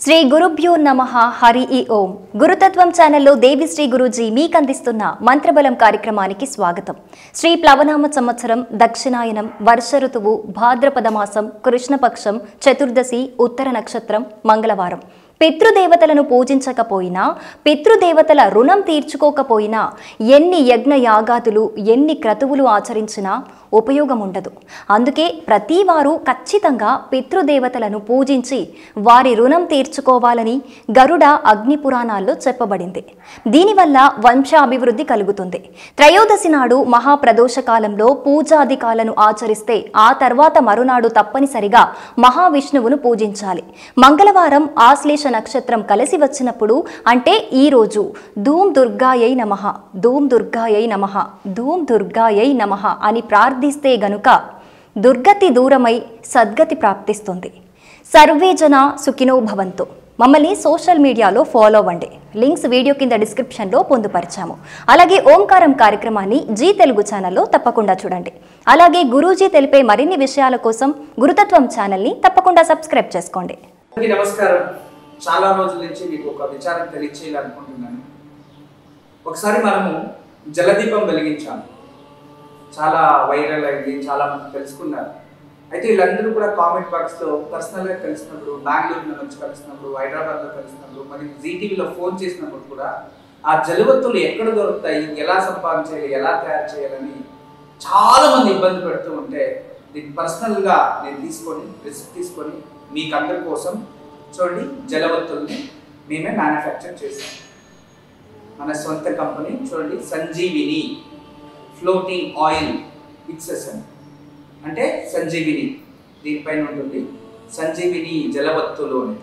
శ్రీ గురుభ్యో నమ హరి ఈ ఓం గురుతత్వం ఛానల్లో దేవిశ్రీ గురూజీ మీకు అందిస్తున్న మంత్రబలం కార్యక్రమానికి స్వాగతం శ్రీ ప్లవనామ సంవత్సరం దక్షిణాయనం వర్ష ఋతువు భాద్రపద మాసం కృష్ణపక్షం చతుర్దశి ఉత్తర నక్షత్రం మంగళవారం పితృదేవతలను పూజించకపోయినా పితృదేవతల రుణం తీర్చుకోకపోయినా ఎన్ని యజ్ఞ యాగాదులు ఎన్ని క్రతువులు ఆచరించినా ఉపయోగం ఉండదు అందుకే ప్రతి వారు ఖచ్చితంగా పితృదేవతలను పూజించి వారి రుణం తీర్చుకోవాలని గరుడ అగ్ని పురాణాల్లో చెప్పబడింది దీనివల్ల వంశాభివృద్ధి కలుగుతుంది త్రయోదశి నాడు మహాప్రదోష కాలంలో పూజాధికాలను ఆచరిస్తే ఆ తర్వాత మరునాడు తప్పనిసరిగా మహావిష్ణువును పూజించాలి మంగళవారం ఆశ్లేష నక్షత్రం కలిసి వచ్చినప్పుడు అంటే ఈ రోజు ధూమ్ దుర్గాయై నమః ధూమ్ దుర్గాయై నమః ధూమ్ దుర్గాయై నమః అని ప్రార్థిస్తే గనుక దుర్గతి దూరమై సద్గతి ప్రాప్తిస్తుంది సర్వే జన సుఖినో భవంతు మమ్మల్ని సోషల్ మీడియాలో ఫాలో అవ్వండి లింక్స్ వీడియో కింద డిస్క్రిప్షన్లో పొందుపరిచాము అలాగే ఓంకారం కార్యక్రమాన్ని జీ తెలుగు ఛానల్లో తప్పకుండా చూడండి అలాగే గురూజీ తెలిపే మరిన్ని విషయాల కోసం గురుతత్వం ఛానల్ని తప్పకుండా సబ్స్క్రైబ్ చేసుకోండి అందరికీ నమస్కారం చాలా రోజుల నుంచి మీకు ఒక విచారం తెలియచేయాలనుకుంటున్నాను ఒకసారి మనము జలదీపం వెలిగించాము చాలా వైరల్ అయింది చాలా మంది తెలుసుకున్నారు అయితే వీళ్ళందరూ కూడా కామెంట్ బాక్స్లో పర్సనల్గా కలిసినప్పుడు బెంగళూరు నుంచి కలిసినప్పుడు హైదరాబాద్లో కలిసినప్పుడు మరియు జీటీవీలో ఫోన్ చేసినప్పుడు కూడా ఆ జలవత్తులు ఎక్కడ దొరుకుతాయి ఎలా సంపాదించాలి ఎలా తయారు చేయాలని చాలా మంది ఇబ్బంది పెడుతూ ఉంటే దీన్ని పర్సనల్గా నేను తీసుకొని రిస్క్ తీసుకొని మీకు అందరి కోసం చూడండి జలవత్తుల్ని మేమే మ్యానుఫ్యాక్చర్ చేసాం మన సొంత కంపెనీ చూడండి సంజీవిని ఫ్లోటింగ్ ఆయిల్ ఇక్సెసన్ అంటే సంజీవిని దీనిపైన ఉంటుంది సంజీవిని జలవత్తులు అని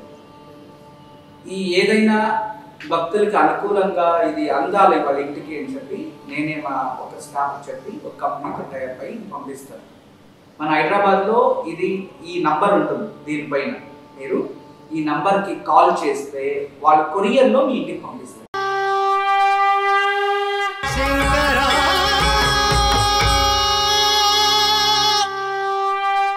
ఈ ఏదైనా భక్తులకి అనుకూలంగా ఇది అందాలి వాళ్ళ ఇంటికి అని చెప్పి నేనే మా ఒక స్టాఫ్ చెప్పి ఒక కంపెనీకి టైప్ అయి పంపిస్తాను మన హైదరాబాద్లో ఇది ఈ నంబర్ ఉంటుంది దీనిపైన మీరు ఈ నంబర్కి కాల్ చేస్తే వాళ్ళు కొరియర్లో మీ ఇంటికి పంపిస్తారు Sing